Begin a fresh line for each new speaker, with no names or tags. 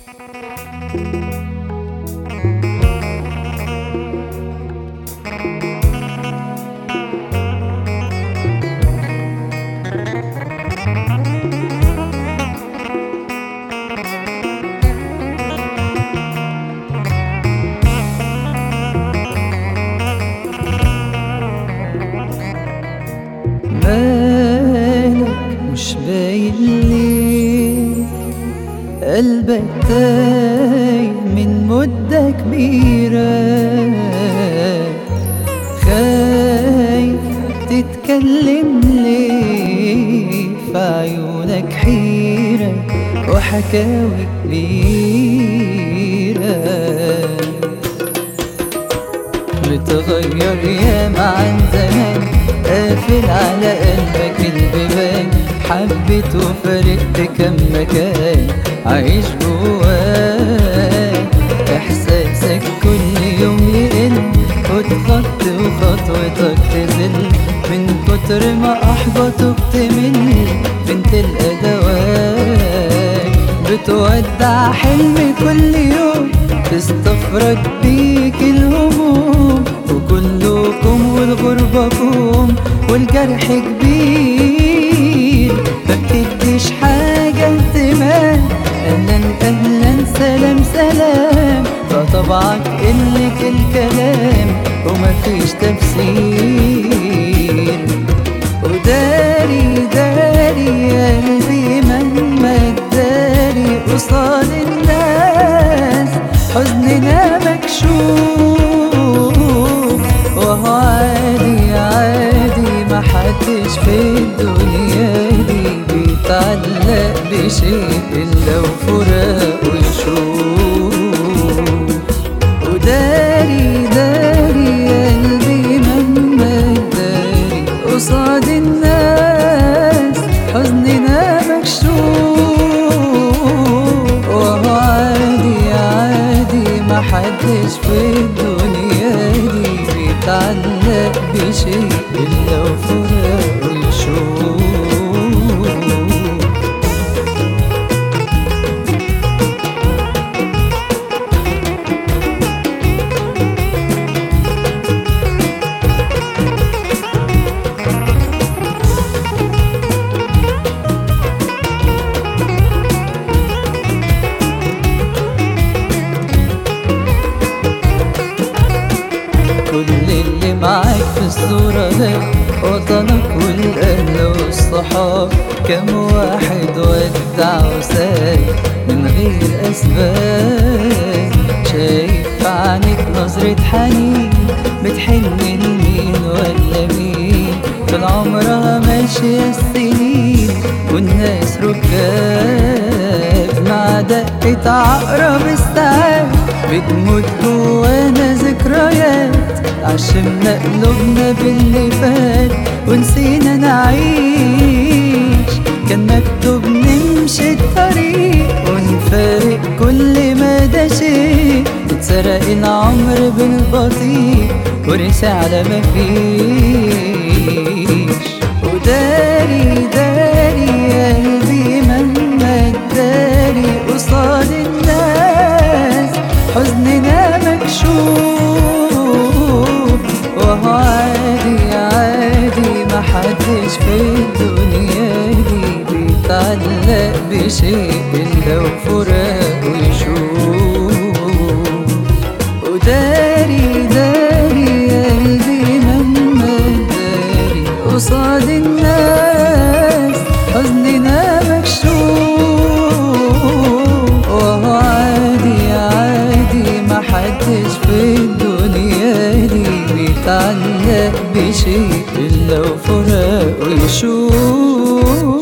مالك مش باين ليه قلبك تايه من مدة كبيرة خايف تتكلم ليه في عيونك حيرة وحكاوي كبيرة متغير ياما عن زمان قافل على قلبك البيبان حبيت وفرقت كم مكان عايش جواك احساسك كل يوم يقل وتخط وخطوتك تزل من كتر ما احبطك تمل فين تلقى دواك بتودع حلمي كل يوم تستفرد بيك الهموم وكلكم والغربكم والجرح كبير مبتديش حاجة اهتمام أهلا أهلا سلام سلام فطبعك إنك الكلام ومفيش تفسير وداري داري قلبي مهما تداري قصاد الناس حزننا مكشوف وهو عادي عادي ما حدش في الدنيا دي بيتعلق بشيء إلا وفراق ويشوف وداري داري قلبي مهما داري قصاد الناس حزننا مكشوف وهو عادي عادي ما حدش في الدنيا دي بيتعلق بشيء إلا وفراق ويشوف كل اللي معاك في الصورة ده وطنك والأهل والصحاب كم واحد ودع وساي من غير أسباب شايف في عينك نظرة حنين بتحن لمين ولا مين طول عمرها ماشية السنين والناس ركاب مع دقة عقرب الساعات بتموت جوانا ذكريات عشمنا قلوبنا باللي فات ونسينا نعيش كان مكتوب نمشي الطريق ونفارق كل ما ده شيء اتسرق العمر بالبطيء ورسى على ما فيش وداري داري قلبي مهما تداري قصاد الناس حزننا مكشوف وهو عادي عادي ما حدش في الدنيا دي بيتعلق بشيء إلا وفراق ويشوف وداري داري قلبي مهما داري قصاد الناس حزننا مكشوف وهو عادي عادي ما حدش في الدنيا دي بيتعلق بشيء إلا وفراق ويشوف